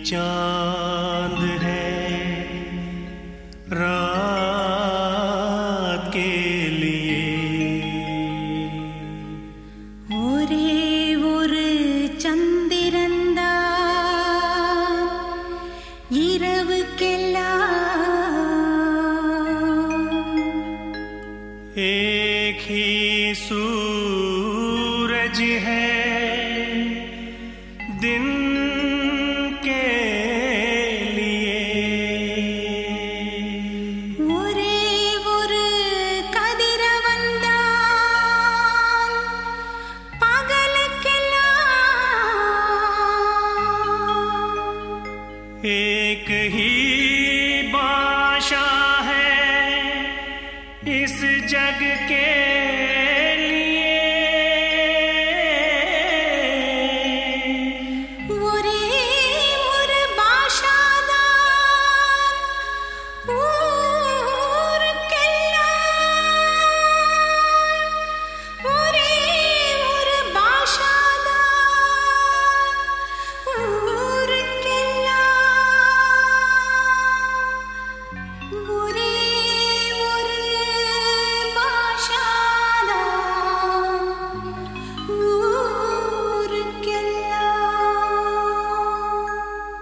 चांद है रात के लिए ஒரே ஒரு சந்திரன்தான் இரவுக்கெல்லாம் एक ही सूरज है दिन के लिए ஒரே ஒரு கதிரவன்தான் பகலுக்கெல்லாம் एक ही बाशा है इस जग के लिए ஒரே ஒரு பாஷாதான் ஊருக்கெல்லாம் ஒரே ஒரு பாஷாதான் ஊருக்கெல்லாம் ஒரே ஒரு பாஷாதான் ஊருக்கெல்லாம்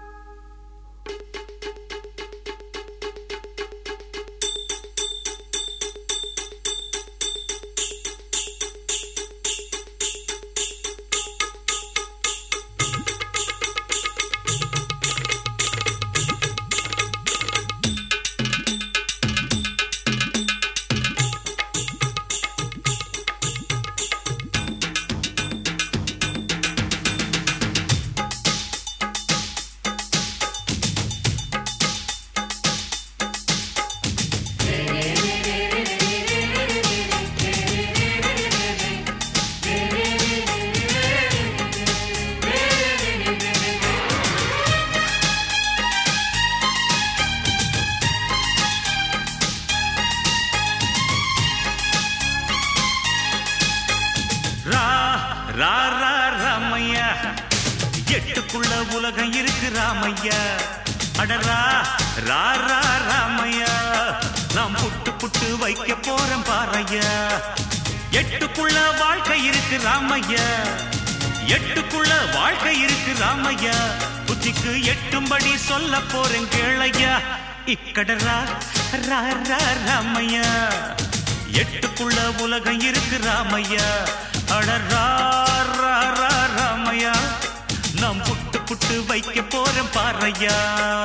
ரா ரா ரா ராமையா எட்டுக்குள்ள உலகம் இருக்கு ராமையா அடரா ரா ரா ராமையா நாம் புட்டு புட்டு வைக்க போறோம் பாறையா எட்டுக்குள்ள வாழ்க்கை இருக்கு ராமையா எட்டுக்குள்ள வாழ்க்கை இருக்கு ராமையா புத்திக்கு எட்டும்படி சொல்ல போறேன் கேளையா இக்கடரா ரா ரா ராமையா எட்டுக்குள்ள உலகம் இருக்கு ராமையா அடரா ரா ரா ராமையா நாம் புட்டு புட்டு வைக்க போறோம் பாறையா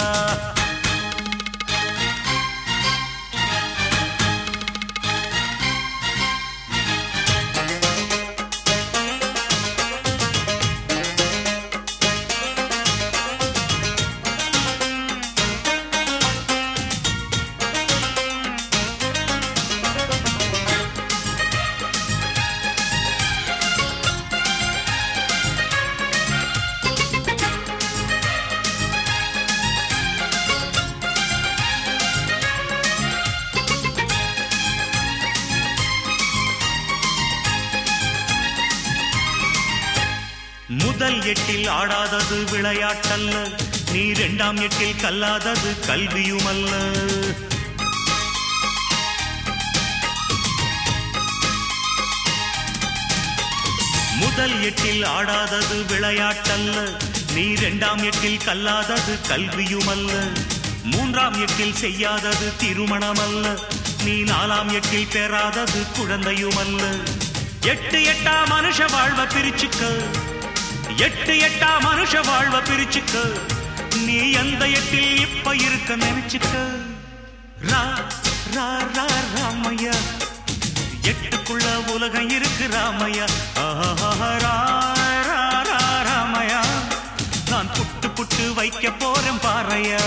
முதல் எட்டில் ஆடாதது விளையாட்டல்ல நீ இரண்டாம் எட்டில் கல்லாதது கல்வியுமல்ல முதல் எட்டில் ஆடாதது விளையாட்டல்ல நீ இரண்டாம் எட்டில் கல்லாதது கல்வியுமல்ல மூன்றாம் எட்டில் செய்யாதது திருமணமல்ல நீ நாலாம் எட்டில் பெறாதது குழந்தையுமல்ல எட்டு எட்டா மனுஷ வாழ்வ பிரிச்சுக்க எட்டு எட்டா மனுஷ வாழ்வ பிரிச்சுக்க நீ எந்த எட்டில் இப்ப இருக்க நினைச்சுக்க ரா ரா ரா ராமையா எட்டுக்குள்ள உலகம் இருக்கு ராமையா ஆஹா, ரா, ரா, ரா, ராமையா நான் புட்டு புட்டு வைக்க போறேன் பாறையா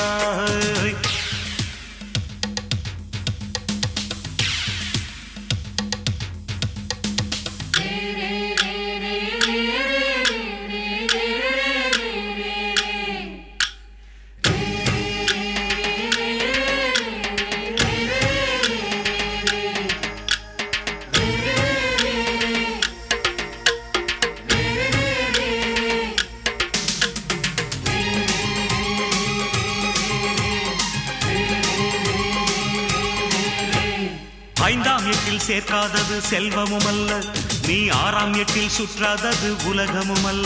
எட்டில் சேர்க்காதது செல்வமும் அல்ல நீ ஆறாம் எட்டில் சுற்றாதது உலகமும் அல்ல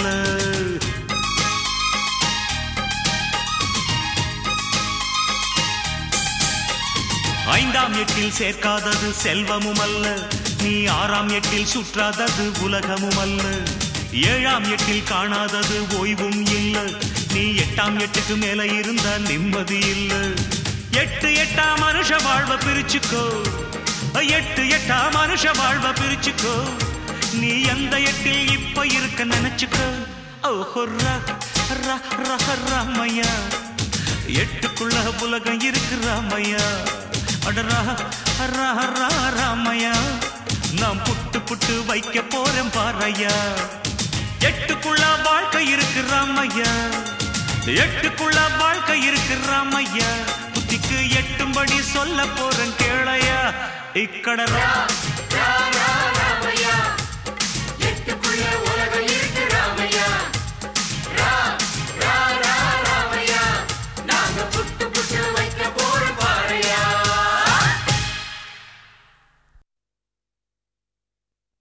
ஐந்தாம் எட்டில் சேர்க்காதது செல்வமும் அல்ல நீ ஆறாம் எட்டில் சுற்றாதது உலகமும் அல்ல ஏழாம் எட்டில் காணாதது ஓய்வும் இல்ல நீ எட்டாம் எட்டுக்கு மேல இருந்த நிம்மதி இல்ல எட்டு எட்டா மனுஷ வாழ்வ பிரிச்சுக்கோ எட்டு எட்டா மனுஷ வாழ்வ பிரிச்சுக்கோ நீ எந்த எட்டில் இப்ப இருக்க நினைச்சுக்கோ ஓஹோ ரா, ரா, ரா, ராமையா எட்டுக்குள்ள உலகம் இருக்கு ராமையா அடரா ரா, ரா, ராமையா நான் புட்டு புட்டு வைக்க போறேன் பாரையா எட்டுக்குள்ள வாழ்க்கை இருக்கு ராமையா எட்டுக்குள்ள வாழ்க்கை இருக்கு ராமையா புத்திக்கு எட்டும்படி சொல்ல போறேன் கேளையா இக்கடரா